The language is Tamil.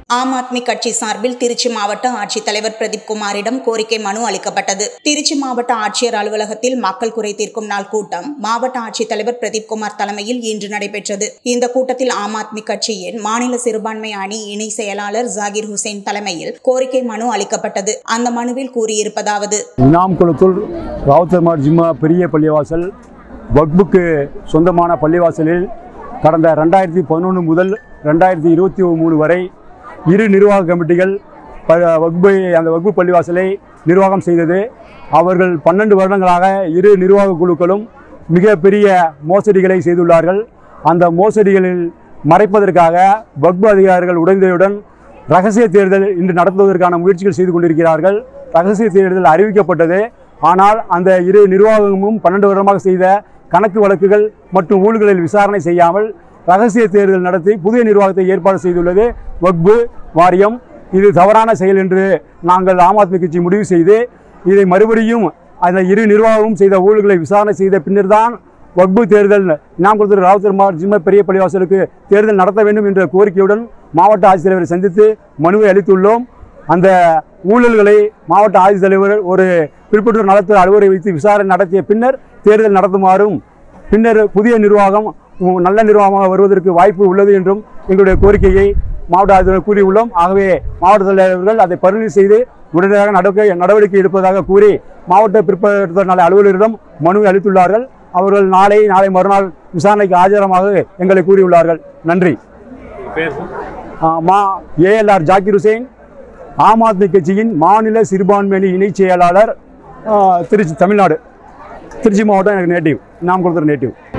ஆம் ஆத்மி கட்சி சார்பில் திருச்சி மாவட்ட ஆட்சித்தலைவர் பிரதீப் குமாரிடம் கோரிக்கை மனு அளிக்கப்பட்டது திருச்சி மாவட்ட ஆட்சியர் அலுவலகத்தில் மக்கள் குறை தீர்க்கும் நாள் கூட்டம் மாவட்ட ஆட்சித்தலைவர் பிரதீப் குமார் தலைமையில் இன்று நடைபெற்றது இந்த கூட்டத்தில் ஆம் ஆத்மி கட்சியின் மாநில சிறுபான்மை அணி இணை செயலாளர் ஜாகிர் ஹுசைன் தலைமையில் கோரிக்கை மனு அளிக்கப்பட்டது அந்த மனுவில் கூறியிருப்பதாவது இனாம் குளத்தூர் ராவுத்தர்மார் ஜிம்மா பெரிய பள்ளிவாசல் வக்புக்கு சொந்தமான பள்ளிவாசலில் கடந்த ரெண்டாயிரத்தி பதினொன்று முதல் ரெண்டாயிரத்தி இருபத்தி மூணு வரை இரு நிர்வாக கமிட்டிகள் ப வக்பை அந்த வக்பு பள்ளிவாசலை நிர்வாகம் செய்தது அவர்கள் பன்னெண்டு வருடங்களாக இரு நிர்வாக குழுக்களும் மிகப்பெரிய மோசடிகளை செய்துள்ளார்கள் அந்த மோசடிகளில் மறைப்பதற்காக வக்பு அதிகாரிகள் உடைந்ததுடன் ரகசிய தேர்தல் இன்று நடத்துவதற்கான முயற்சிகள் செய்து கொண்டிருக்கிறார்கள் ரகசிய தேர்தல் அறிவிக்கப்பட்டது ஆனால் அந்த இரு நிர்வாகமும் பன்னெண்டு வருடமாக செய்த கணக்கு வழக்குகள் மற்றும் ஊழல்களில் விசாரணை செய்யாமல் ரகசிய தேர்தல் நடத்தி புதிய நிர்வாகத்தை ஏற்பாடு செய்துள்ளது வக்பு வாரியம் இது தவறான செயல் என்று நாங்கள் ஆம் ஆத்மி கட்சி முடிவு செய்து இதை மறுபடியும் அந்த இரு நிர்வாகமும் செய்த ஊழல்களை விசாரணை செய்த பின்னர் தான் வக்பு தேர்தல் இனாம் கொடுத்த ராவுத்தர்மார் ஜிம்ம பெரிய பள்ளிவாசலுக்கு தேர்தல் நடத்த வேண்டும் என்ற கோரிக்கையுடன் மாவட்ட ஆட்சித்தலைவரை சந்தித்து மனுவை அளித்துள்ளோம் அந்த ஊழல்களை மாவட்ட ஆட்சித்தலைவர் ஒரு பிற்பட்டோர் நலத்துறை அலுவலரை வைத்து விசாரணை நடத்திய பின்னர் தேர்தல் நடத்துமாறும் பின்னர் புதிய நிர்வாகம் உ- நல்ல நிர்வாகமாக வருவதற்கு வாய்ப்பு உள்ளது என்றும் எங்களுடைய கோரிக்கையை மாவட்ட ஆட்சியர் கூறியுள்ளோம் ஆகவே மாவட்ட தலைவர்கள் அதை பரிந்துரை செய்து உடனடியாக நடவடிக்கை நடவடிக்கை எடுப்பதாக கூறி மாவட்ட பிற்படுத்தல் நல அலுவலரிடம் மனுவை அளித்துள்ளார்கள் அவர்கள் நாளை நாளை மறுநாள் விசாரணைக்கு ஆஜரமாக எங்களை கூறியுள்ளார்கள் நன்றி ஆ, மா ஏஎல்ஆர் ஜாக்கிர் ஹுசேன் ஆம் ஆத்மி கட்சியின் மாநில சிறுபான்மை அணி இணைச் செயலாளர் ஆ, திருச்சி தமிழ்நாடு திருச்சி மாவட்டம் எனக்கு நேட்டிவ் நாம் கொடுக்குற நேட்டிவ்